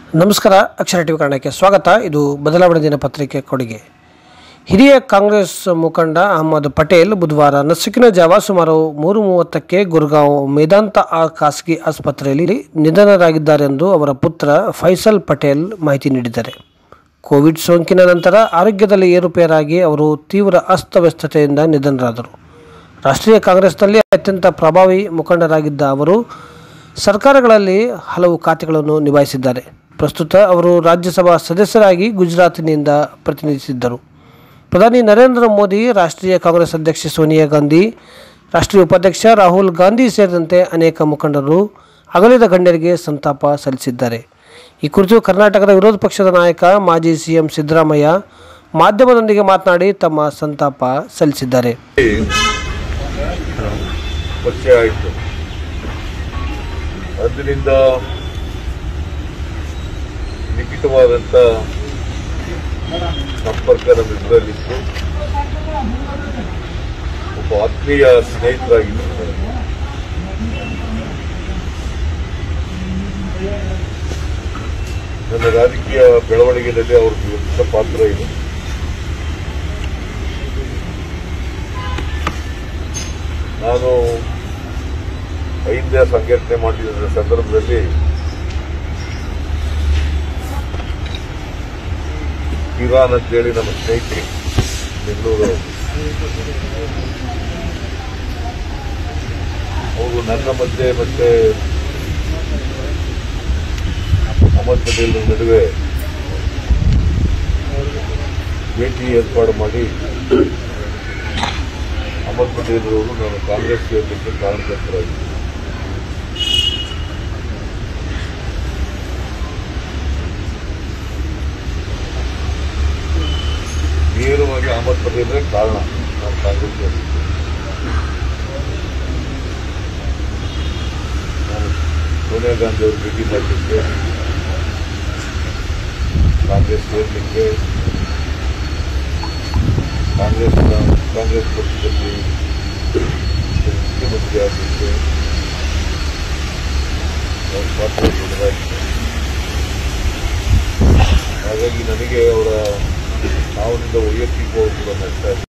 ನಮಸ್ಕಾರ ಅಕ್ಷರ ಟಿವಿ ಕನ್ನಡಕ್ಕೆ ಸ್ವಾಗತ ಇದು ಬದಲಾವಣೆ ದಿನಪತ್ರಿಕೆ ಕೊಡುಗೆ ಹಿರಿಯ ಕಾಂಗ್ರೆಸ್ ಮುಖಂಡ ಅಹಮದ್ ಪಟೇಲ್ ಬುಧವಾರ ನಸುಕಿನ ಜಾವ ಸುಮಾರು ಮೂರು ಮೂವತ್ತಕ್ಕೆ ಗುರ್ಗಾಂವ್ ಮೇದಾಂತ ಆ ಖಾಸಗಿ ಆಸ್ಪತ್ರೆಯಲ್ಲಿ ನಿಧನರಾಗಿದ್ದಾರೆಂದು ಅವರ ಪುತ್ರ ಫೈಸಲ್ ಪಟೇಲ್ ಮಾಹಿತಿ ನೀಡಿದ್ದಾರೆ ಕೋವಿಡ್ ಸೋಂಕಿನ ನಂತರ ಆರೋಗ್ಯದಲ್ಲಿ ಏರುಪೇರಾಗಿ ಅವರು ತೀವ್ರ ಅಸ್ತವ್ಯಸ್ತತೆಯಿಂದ ನಿಧನರಾದರು ರಾಷ್ಟ್ರೀಯ ಕಾಂಗ್ರೆಸ್ನಲ್ಲಿ ಅತ್ಯಂತ ಪ್ರಭಾವಿ ಮುಖಂಡರಾಗಿದ್ದ ಅವರು ಸರ್ಕಾರಗಳಲ್ಲಿ ಹಲವು ಖಾತೆಗಳನ್ನು ನಿಭಾಯಿಸಿದ್ದಾರೆ ಪ್ರಸ್ತುತ ಅವರು ರಾಜ್ಯಸಭಾ ಸದಸ್ಯರಾಗಿ ಗುಜರಾತಿನಿಂದ ಪ್ರತಿನಿಧಿಸಿದ್ದರು ಪ್ರಧಾನಿ ನರೇಂದ್ರ ಮೋದಿ ರಾಷ್ಟ್ರೀಯ ಕಾಂಗ್ರೆಸ್ ಅಧ್ಯಕ್ಷೆ ಸೋನಿಯಾ ಗಾಂಧಿ ರಾಷ್ಟ್ರೀಯ ಉಪಾಧ್ಯಕ್ಷ ರಾಹುಲ್ ಗಾಂಧಿ ಸೇರಿದಂತೆ ಅನೇಕ ಮುಖಂಡರು ಅಗಲಿದ ಗಣ್ಯರಿಗೆ ಸಂತಾಪ ಸಲ್ಲಿಸಿದ್ದಾರೆ ಈ ಕುರಿತು ಕರ್ನಾಟಕದ ವಿರೋಧ ಪಕ್ಷದ ನಾಯಕ ಮಾಜಿ ಸಿಎಂ ಸಿದ್ದರಾಮಯ್ಯ ಮಾಧ್ಯಮದೊಂದಿಗೆ ಮಾತನಾಡಿ ತಮ್ಮ ಸಂತಾಪ ಸಲ್ಲಿಸಿದ್ದಾರೆ ಪರಿಚಯ ಆಯಿತು ಅದರಿಂದ ಲಿಖಿತವಾದಂಥ ಸಂಪರ್ಕ ನಮ್ಮಿಬ್ಬರಲ್ಲಿತ್ತು ಒಬ್ಬ ಆತ್ಮೀಯ ಸ್ನೇಹಿತರಾಗಿತ್ತು ನನಗೆ. ನನ್ನ ರಾಜಕೀಯ ಬೆಳವಣಿಗೆಯಲ್ಲಿ ಅವ್ರದ್ದು ವಿಶಿಷ್ಟ ಪಾತ್ರ ಇದೆ ನಾನು ಐದನೇ ಸಂಘಟನೆ ಮಾಡಿದ ಸಂದರ್ಭದಲ್ಲಿ ಇರಾನ್ ಅಂತೇಳಿ ನಮ್ಮ ಸ್ನೇಹಿತರು ಬೆಂಗಳೂರು ಅವರು ನನ್ನ ಮಧ್ಯೆ ಮತ್ತೆ ಅಹಮದ್ ಪಟೇಲ್ ನಡುವೆ ಭೇಟಿ ಏರ್ಪಾಡು ಮಾಡಿ ಅಹಮದ್ ಪಟೇಲ್ ಅವರು ನಾನು ಕಾಂಗ್ರೆಸ್ ಸೇರಲಿಕ್ಕೆ ಕಾರಣಕರ್ತರಾಗಿದ್ದರು ನೇರವಾಗಿ ಅಹಮದ್ ಪಟೇಲ್ರೇ ಕಾರಣ ನಾನು ಕಾಂಗ್ರೆಸ್ ಸೇರಲಿಕ್ಕೆ ನಾನು ಸೋನಿಯಾ ಗಾಂಧಿ ಅವರು ಭೇಟಿ ಮಾಡಲಿಕ್ಕೆ ಕಾಂಗ್ರೆಸ್ ಸೇರಲಿಕ್ಕೆ ಕಾಂಗ್ರೆಸ್ ಕಾಂಗ್ರೆಸ್ ಪಕ್ಷದಲ್ಲಿ ಮುಖ್ಯಮಂತ್ರಿ ಆಗಲಿಕ್ಕೆ ಅವ್ರ ಪಾತ್ರ ದೊಡ್ಡದಾಗಿದೆ ಹಾಗಾಗಿ ನನಗೆ ಅವರ ನಾವಿನಿಂದ ವೈಯಕ್ತಿಕವಾಗಿ ಕೂಡ ನಷ್ಟ ಆಗಿದೆ